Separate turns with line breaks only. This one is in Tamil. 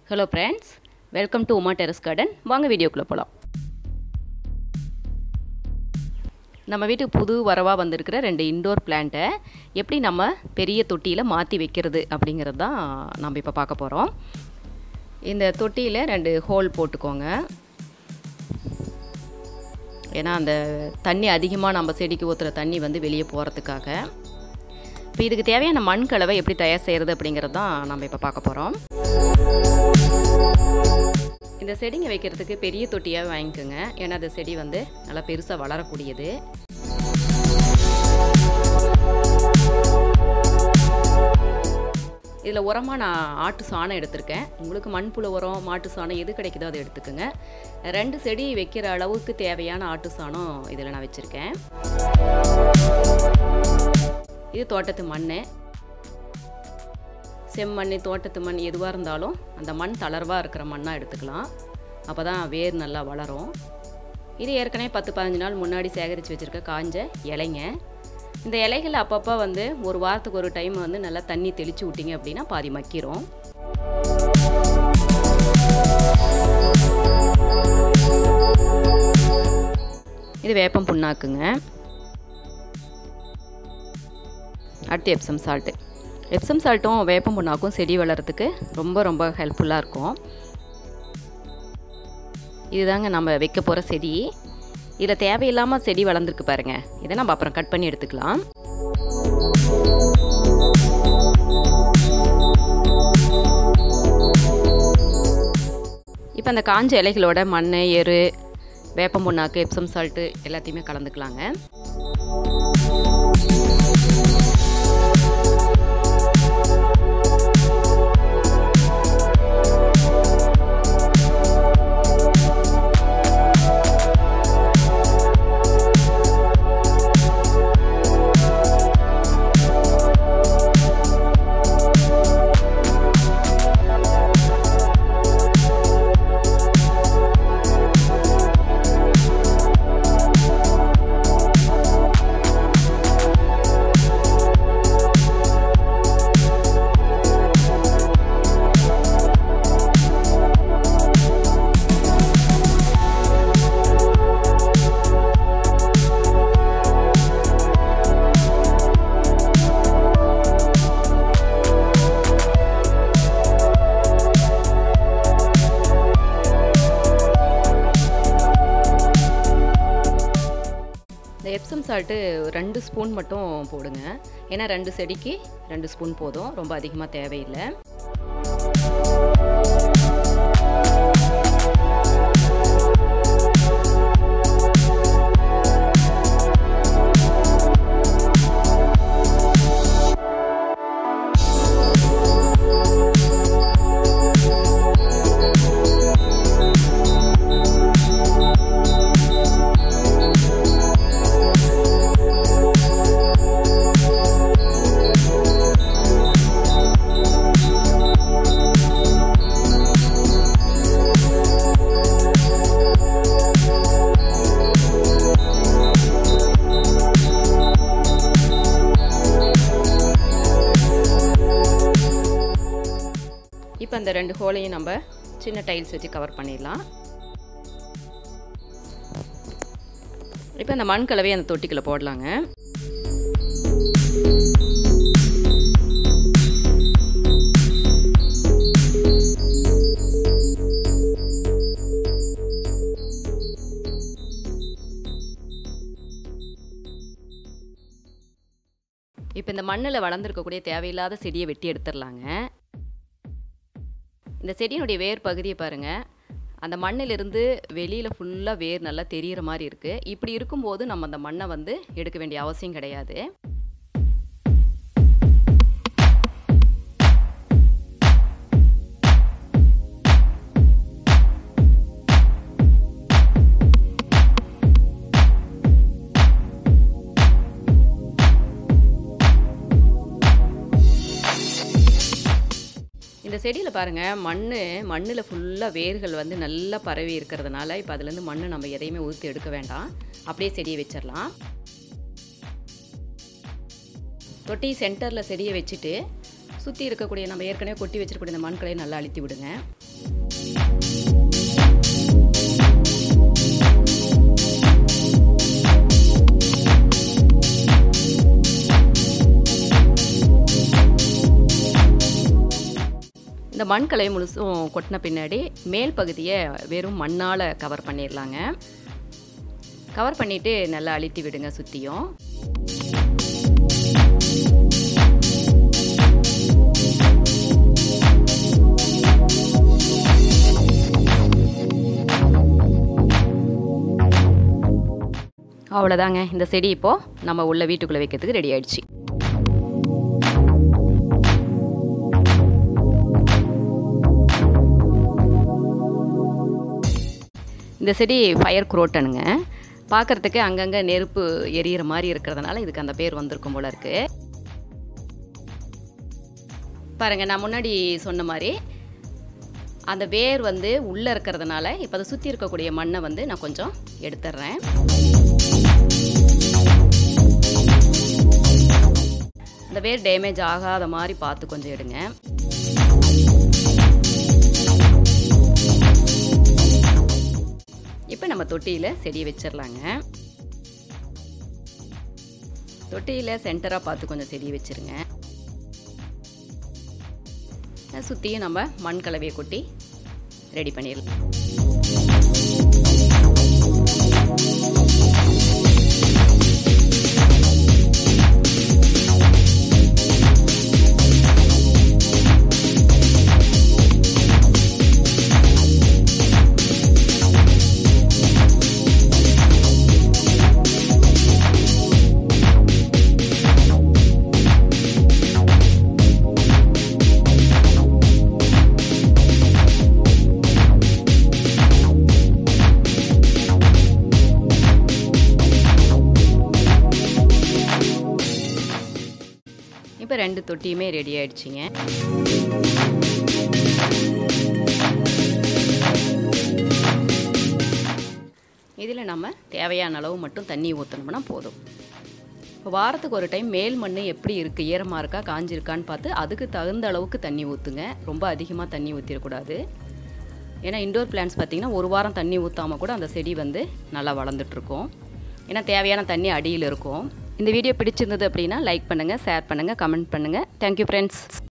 hello friends welcome to Uma terrace garden வாங்க வீடியோக்குள்ளே போகலாம் நம்ம வீட்டுக்கு புது வரவாக வந்திருக்கிற ரெண்டு இன்டோர் பிளான்ட்டை எப்படி நம்ம பெரிய தொட்டியில் மாற்றி வைக்கிறது அப்படிங்கிறது தான் நம்ம இப்போ பார்க்க போகிறோம் இந்த தொட்டியில் ரெண்டு ஹோல் போட்டுக்கோங்க ஏன்னா அந்த தண்ணி அதிகமாக நம்ம செடிக்கு ஊற்றுற தண்ணி வந்து வெளியே போகிறதுக்காக இப்போ இதுக்கு தேவையான மண் கலவை எப்படி தயார் செய்கிறது அப்படிங்கிறது தான் நம்ம இப்போ பார்க்க போகிறோம் இந்த செடிங்க வைக்கிறதுக்கு பெரிய தொட்டியாக வாங்கிக்கோங்க ஏன்னா அந்த செடி வந்து நல்லா பெருசாக வளரக்கூடியது இதில் உரமாக நான் ஆட்டு சாணம் எடுத்திருக்கேன் உங்களுக்கு மண்புழு உரம் மாட்டு சாணம் எது கிடைக்குதோ அதை எடுத்துக்கோங்க ரெண்டு செடி வைக்கிற அளவுக்கு தேவையான ஆட்டு சாணம் இதில் நான் வச்சுருக்கேன் இது தோட்டத்து மண் செம்மண் தோட்டத்து மண் எதுவாக இருந்தாலும் அந்த மண் தளர்வாக இருக்கிற மண்ணாக எடுத்துக்கலாம் அப்போ தான் வேர் நல்லா வளரும் இது ஏற்கனவே பத்து பதினஞ்சு நாள் முன்னாடி சேகரித்து வச்சுருக்க காஞ்ச இலைங்க இந்த இலைகள் அப்பப்போ வந்து ஒரு வாரத்துக்கு ஒரு டைம் வந்து நல்லா தண்ணி தெளித்து விட்டிங்க அப்படின்னா பாதி மக்கிரும் இது வேப்பம் புண்ணாக்குங்க அடுத்து எப்சம் சால்ட்டு எப்சம் சால்ட்டும் வேப்பம் புண்ணாக்கும் செடி வளர்கிறதுக்கு ரொம்ப ரொம்ப ஹெல்ப்ஃபுல்லாக இருக்கும் இதுதாங்க நம்ம வைக்க போகிற செடி இதில் தேவையில்லாமல் செடி வளர்ந்துருக்கு பாருங்கள் இதை நம்ம அப்புறம் கட் பண்ணி எடுத்துக்கலாம் இப்போ அந்த காஞ்ச இலைகளோட மண் எரு வேப்பம் புண்ணாக்கு எப்சம் சால்ட்டு எல்லாத்தையுமே கலந்துக்கலாங்க இந்த எப்சம் சால்ட்டு ரெண்டு ஸ்பூன் மட்டும் போடுங்க ஏன்னா ரெண்டு செடிக்கு ரெண்டு ஸ்பூன் போதும் ரொம்ப அதிகமாக தேவையில்லை இப்போ அந்த ரெண்டு ஹோலையும் நம்ம சின்ன டைல்ஸ் வச்சு கவர் பண்ணிடலாம் இப்போ அந்த மண் கலவையை அந்த தொட்டிக்குள்ளே போடலாங்க இப்போ இந்த மண்ணில் வளர்ந்துருக்கக்கூடிய தேவையில்லாத செடியை வெட்டி எடுத்துடலாங்க இந்த செடியினுடைய வேர் பகுதியை பாருங்கள் அந்த மண்ணிலிருந்து வெளியில் ஃபுல்லாக வேர் நல்லா தெரிகிற மாதிரி இருக்குது இப்படி இருக்கும்போது நம்ம அந்த மண்ணை வந்து எடுக்க வேண்டிய அவசியம் கிடையாது இந்த செடியில் பாருங்கள் மண் மண்ணில் ஃபுல்லாக வேர்கள் வந்து நல்லா பரவி இருக்கிறதுனால இப்போ அதுலேருந்து மண் நம்ம எதையுமே ஊற்றி எடுக்க வேண்டாம் அப்படியே செடியை வச்சிடலாம் தொட்டி சென்டரில் செடியை வச்சுட்டு சுற்றி இருக்கக்கூடிய நம்ம ஏற்கனவே கொட்டி வச்சிருக்கக்கூடிய இந்த மண்களையும் நல்லா அழுத்தி விடுங்க இந்த மண்கலை முழுசும் கொட்டின பின்னாடி மேல் பகுதியை வெறும் மண்ணால் கவர் பண்ணிடலாங்க கவர் பண்ணிவிட்டு நல்லா அழுத்தி விடுங்க சுற்றியும் அவ்வளோதாங்க இந்த செடி இப்போது நம்ம உள்ள வீட்டுக்குள்ளே வைக்கிறதுக்கு ரெடி ஆயிடுச்சு இந்த செடி ஃபயர் குரோட்டனுங்க பார்க்குறதுக்கு அங்கங்கே நெருப்பு எரியிற மாதிரி இருக்கிறதுனால இதுக்கு அந்த பேர் வந்திருக்கும் போல இருக்குது பாருங்கள் நான் முன்னாடி சொன்ன மாதிரி அந்த வேர் வந்து உள்ளே இருக்கிறதுனால இப்போ அதை சுற்றி இருக்கக்கூடிய மண்ணை வந்து நான் கொஞ்சம் எடுத்துட்றேன் அந்த வேர் டேமேஜ் ஆகாத மாதிரி பார்த்து கொஞ்சம் எடுங்க இப்போ நம்ம தொட்டியில் செடியை வச்சிடலாங்க தொட்டியில் சென்டராக பார்த்து கொஞ்சம் செடியை வச்சுருங்க சுற்றியும் நம்ம மண் கலவையை கொட்டி ரெடி பண்ணிடலாம் இப்போ ரெண்டு தொட்டியுமே ரெடி ஆயிடுச்சிங்க இதில் நம்ம தேவையான அளவு மட்டும் தண்ணி ஊற்றணும்னா போதும் இப்போ வாரத்துக்கு ஒரு டைம் மேல் மண் எப்படி இருக்குது ஈரமாக இருக்கா காஞ்சிருக்கான்னு பார்த்து அதுக்கு தகுந்த அளவுக்கு தண்ணி ஊற்றுங்க ரொம்ப அதிகமாக தண்ணி ஊற்றிடக்கூடாது ஏன்னா இண்டோர் பிளான்ஸ் பார்த்திங்கன்னா ஒரு வாரம் தண்ணி ஊற்றாமல் கூட அந்த செடி வந்து நல்லா வளர்ந்துட்டுருக்கும் ஏன்னா தேவையான தண்ணி அடியில் இருக்கும் இந்த வீடியோ பிடிச்சிருந்தது அப்படின்னா லைக் பண்ணுங்கள் ஷேர் பண்ணுங்கள் கமெண்ட் பண்ணுங்கள் தேங்க்யூ ஃப்ரெண்ட்ஸ்